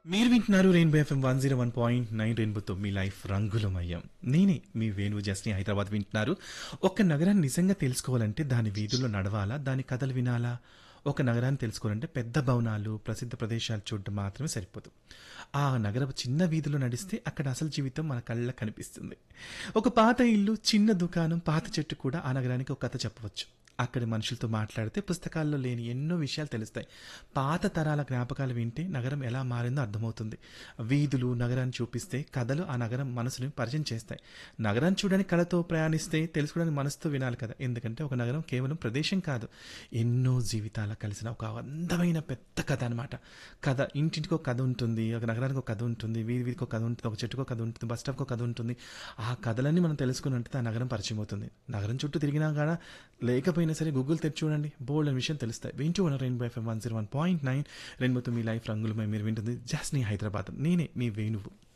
మీరు వింటున్నారు Rainbow FM one zero one point nine రెయిన్బోతో మీ లైఫ్ రంగులమయం నేనే మీ వేణు జస్ని హైదరాబాద్ వింటున్నారు ఒక నగరాన్ని నిజంగా తెలుసుకోవాలంటే దాని వీధుల్లో నడవాలా దాని కథలు వినాలా ఒక నగరాన్ని తెలుసుకోవాలంటే పెద్ద భవనాలు ప్రసిద్ధ ప్రదేశాలు చూడడం మాత్రమే సరిపోదు ఆ నగరపు చిన్న వీధిలో నడిస్తే అక్కడ అసలు జీవితం మన కళ్ళ కనిపిస్తుంది ఒక పాత ఇల్లు చిన్న దుకాణం పాత చెట్టు కూడా ఆ నగరానికి ఒక కథ చెప్పవచ్చు అక్కడి మనుషులతో మాట్లాడితే పుస్తకాల్లో లేని ఎన్నో విషయాలు తెలుస్తాయి పాత తరాల జ్ఞాపకాలు వింటే నగరం ఎలా మారిందో అర్థమవుతుంది వీధులు నగరాన్ని చూపిస్తే కథలు ఆ నగరం మనసుని పరిచయం చేస్తాయి నగరాన్ని చూడడానికి కళతో ప్రయాణిస్తే తెలుసుకోవడానికి మనసుతో వినాలి కదా ఎందుకంటే ఒక నగరం కేవలం ప్రదేశం కాదు ఎన్నో జీవితాల కలిసిన ఒక అందమైన పెద్ద కథ అనమాట కథ ఇంటింటికి ఒక కథ ఉంటుంది ఒక నగరానికి ఒక కథ ఉంటుంది వీధి వీధికి ఒక కథ ఉంటుంది ఒక చెట్టుకు ఒక కథ ఉంటుంది బస్ స్టాప్కి ఒక కథ ఉంటుంది ఆ కథలన్నీ మనం తెలుసుకుని ఉంటే ఆ నగరం పరిచయం అవుతుంది నగరం చుట్టూ తిరిగినా కూడా లేకపోయినా సరే గూగుల్ తెచ్చి చూడండి బోల్డ్ అనే విషయం తెలుస్తాయి వింటూ ఉన్న Rainbow FM one zero one point nine రెయిన్బోతో మీ లైఫ్ రంగులమై మీరు వింటుంది జస్ట్ నీ హైదరాబాద్ నేనే మీ వేణువు